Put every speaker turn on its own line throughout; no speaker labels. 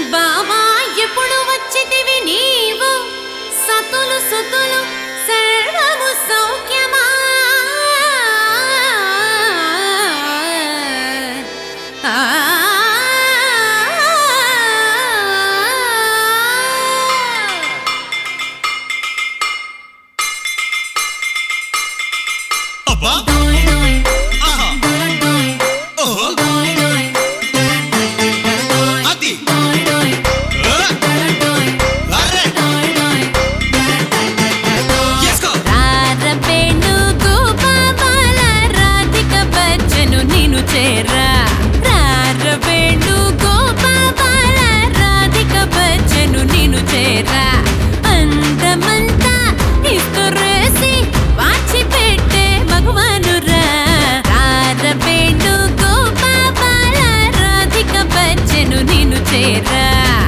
బావా ఎప్పుడు వచ్చితివి నీవు సతులు సుతులు సర్వము సౌఖ్యమా ఆ
అబ్బా
డోయ్ డోయ్
ఆహా
డోయ్ డోయ్
ఓహో
డోయ్ డోయ్
అది
డోయ్ డోయ్
ఆ,
డోయ్
అరే
డోయ్ డోయ్
చేసుకో
రారబేణు గోపాల రాధిక బచ్చను నిన్ను చేరా రారబేణు గోపాల రాధిక బచ్చను నిన్ను చేరా అందమంతా ఇస్తురేసి వాచి పెట్టే మగవానురా రారబేణు గోపాల రాధిక బచ్చను నిన్ను చేరా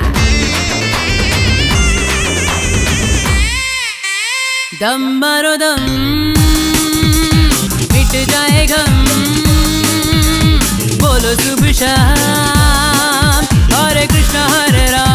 दम मारो दम मिट जाए गम बोलो शुभ शाम हरे कृष्ण हरे राम